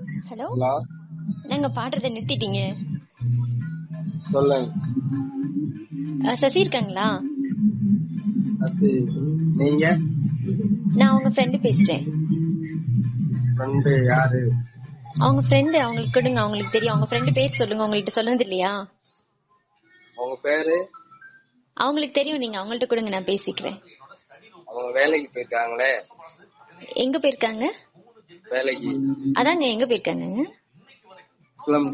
hello hello நாங்க பாடுறத நிறுத்திட்டீங்க சொல்லுங்க அஹ், சசி இருக்காங்களா அது நீங்க நான் அவங்க ஃப்ரெண்டு பேசுறேன் ஃப்ரெண்டு யாரு அவங்க ஃப்ரெண்டு அவங்களுக்கு கொடுங்க அவங்களுக்கு தெரியும் அவங்க ஃப்ரெண்டு பேர் சொல்லுங்க உங்கள்ட்ட சொன்னது இல்லையா உங்க பேரு அவங்களுக்கு தெரியும் நீங்க அவங்கள்ட்ட கொடுங்க நான் பேசிக்கிறேன் அவங்க வேலைக்கு போயிருக்காங்களே எங்க போயிருக்காங்க வேலைக்கு அதாங்க எங்க போயிருக்காங்க குளம்